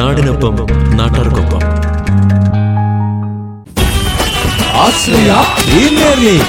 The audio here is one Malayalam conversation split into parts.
നാടിനൊപ്പം നാട്ടാർക്കൊപ്പം Ashraya premier league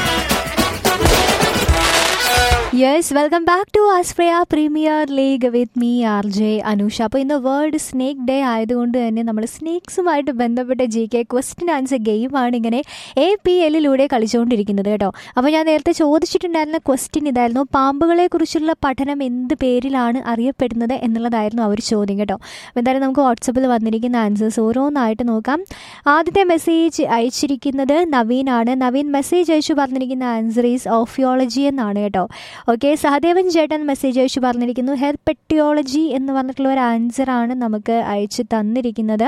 yes welcome back to Ashraya premier league with me R J Anusha അപ്പോൾ ഇന്ന് വേൾഡ് സ്നേക്ക് ഡേ ആയതുകൊണ്ട് തന്നെ നമ്മൾ സ്നേക്സുമായിട്ട് ബന്ധപ്പെട്ട ജി കെ ക്വസ്റ്റ്യൻ ആൻസർ ഗെയിമാണ് ഇങ്ങനെ എ പി എല്ലിലൂടെ കളിച്ചുകൊണ്ടിരിക്കുന്നത് കേട്ടോ അപ്പോൾ ഞാൻ നേരത്തെ ചോദിച്ചിട്ടുണ്ടായിരുന്ന ക്വസ്റ്റ്യൻ ഇതായിരുന്നു പാമ്പുകളെ കുറിച്ചുള്ള പഠനം എന്ത് പേരിലാണ് അറിയപ്പെടുന്നത് എന്നുള്ളതായിരുന്നു ആ ഒരു ചോദ്യം കേട്ടോ അപ്പോൾ എന്തായാലും നമുക്ക് വാട്സപ്പിൽ വന്നിരിക്കുന്ന ആൻസേഴ്സ് ഓരോന്നായിട്ട് നോക്കാം ആദ്യത്തെ മെസ്സേജ് അയച്ചിരിക്കുന്നത് നവീനാണ് നവീൻ മെസ്സേജ് അയച്ചു പറഞ്ഞിരിക്കുന്ന ആൻസർ ഈസ് ഓഫിയോളജി എന്നാണ് കേട്ടോ ഓക്കെ സഹദേവൻ ചേട്ടൻ മെസ്സേജ് അയച്ചു പറഞ്ഞിരിക്കുന്നു ഹെർപെറ്റിയോളജി എന്ന് പറഞ്ഞിട്ടുള്ള ഒരു ആൻസറാണ് നമുക്ക് അയച്ചു തന്നിരിക്കുന്നത്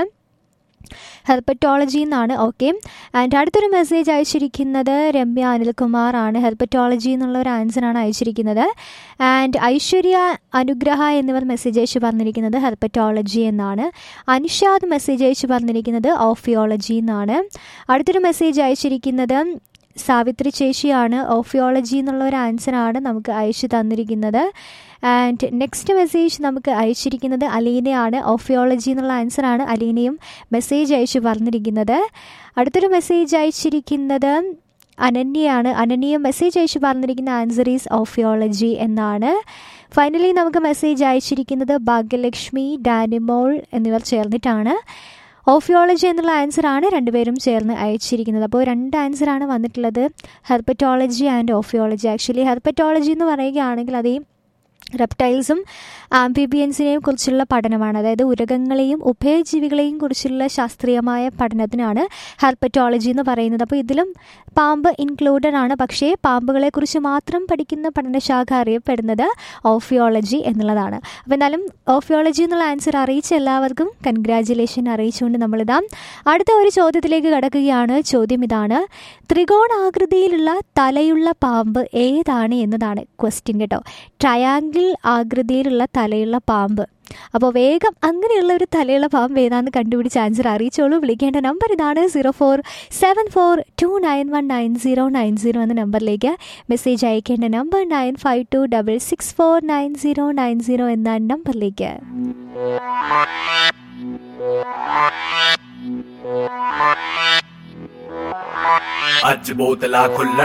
ഹെൽപ്പറ്റോളജി എന്നാണ് ഓക്കെ ആൻഡ് അടുത്തൊരു മെസ്സേജ് അയച്ചിരിക്കുന്നത് രമ്യ അനിൽകുമാർ ആണ് ഹെൽപ്പറ്റോളജി എന്നുള്ള ഒരു ആൻസറാണ് അയച്ചിരിക്കുന്നത് ആൻഡ് ഐശ്വര്യ അനുഗ്രഹ എന്നിവർ മെസ്സേജ് അയച്ചു പറഞ്ഞിരിക്കുന്നത് ഹെൽപ്പറ്റോളജി എന്നാണ് അനിഷാദ് മെസ്സേജ് അയച്ചു പറഞ്ഞിരിക്കുന്നത് ഓഫിയോളജി എന്നാണ് അടുത്തൊരു മെസ്സേജ് അയച്ചിരിക്കുന്നത് സാവിത്രി ചേച്ചിയാണ് ഓഫിയോളജി എന്നുള്ള ഒരു ആൻസറാണ് നമുക്ക് അയച്ചു തന്നിരിക്കുന്നത് ആൻഡ് നെക്സ്റ്റ് മെസ്സേജ് നമുക്ക് അയച്ചിരിക്കുന്നത് അലീനയാണ് ഓഫിയോളജി എന്നുള്ള ആൻസറാണ് അലീനയും മെസ്സേജ് അയച്ചു പറഞ്ഞിരിക്കുന്നത് അടുത്തൊരു മെസ്സേജ് അയച്ചിരിക്കുന്നത് അനന്യയാണ് അനന്യ മെസ്സേജ് അയച്ചു പറഞ്ഞിരിക്കുന്ന ആൻസർ ഈസ് ഓഫിയോളജി എന്നാണ് ഫൈനലി നമുക്ക് മെസ്സേജ് അയച്ചിരിക്കുന്നത് ഭാഗ്യലക്ഷ്മി ഡാനിമോൾ എന്നിവർ ചേർന്നിട്ടാണ് ഓഫിയോളജി എന്നുള്ള ആൻസറാണ് രണ്ടുപേരും ചേർന്ന് അയച്ചിരിക്കുന്നത് അപ്പോൾ രണ്ട് ആൻസറാണ് വന്നിട്ടുള്ളത് herpetology and ophiology actually herpetology എന്ന് പറയുകയാണെങ്കിൽ അതേ റെപ്റ്റൈൽസും ആംബിബിയൻസിനെയും കുറിച്ചുള്ള പഠനമാണ് അതായത് ഉരകങ്ങളെയും ഉഭയജീവികളെയും കുറിച്ചുള്ള ശാസ്ത്രീയമായ പഠനത്തിനാണ് ഹെർപ്പറ്റോളജി എന്ന് പറയുന്നത് അപ്പോൾ ഇതിലും പാമ്പ് ഇൻക്ലൂഡഡ് ആണ് പക്ഷേ പാമ്പുകളെക്കുറിച്ച് മാത്രം പഠിക്കുന്ന പഠനശാഖ അറിയപ്പെടുന്നത് ഓഫിയോളജി എന്നുള്ളതാണ് അപ്പോൾ എന്നാലും ഓഫിയോളജി എന്നുള്ള ആൻസർ അറിയിച്ച എല്ലാവർക്കും കൺഗ്രാജുലേഷൻ അറിയിച്ചുകൊണ്ട് നമ്മളിതാ അടുത്ത ഒരു ചോദ്യത്തിലേക്ക് കടക്കുകയാണ് ചോദ്യം ഇതാണ് ത്രികോണാകൃതിയിലുള്ള തലയുള്ള പാമ്പ് ഏതാണ് എന്നതാണ് ക്വസ്റ്റ്യൻ കേട്ടോ ട്രയാങ്കിൾ ആകൃതിയിലുള്ള തലയുള്ള പാമ്പ് അപ്പോൾ വേഗം അങ്ങനെയുള്ള ഒരു തലയുള്ള പാമ്പ് ഏതാണെന്ന് കണ്ടുപിടിച്ച് ആൻസർ അറിയിച്ചോളൂ വിളിക്കേണ്ട നമ്പർ ഇതാണ് zero four seven four two nine one nine zero nine zero എന്ന നമ്പറിലേക്ക് മെസ്സേജ് അയക്കേണ്ട number nine five two double six four nine zero nine zero എന്ന നമ്പറിലേക്ക് ਅੱਜ ਬੋਤਲਾਂ ਖੁੱਲਣ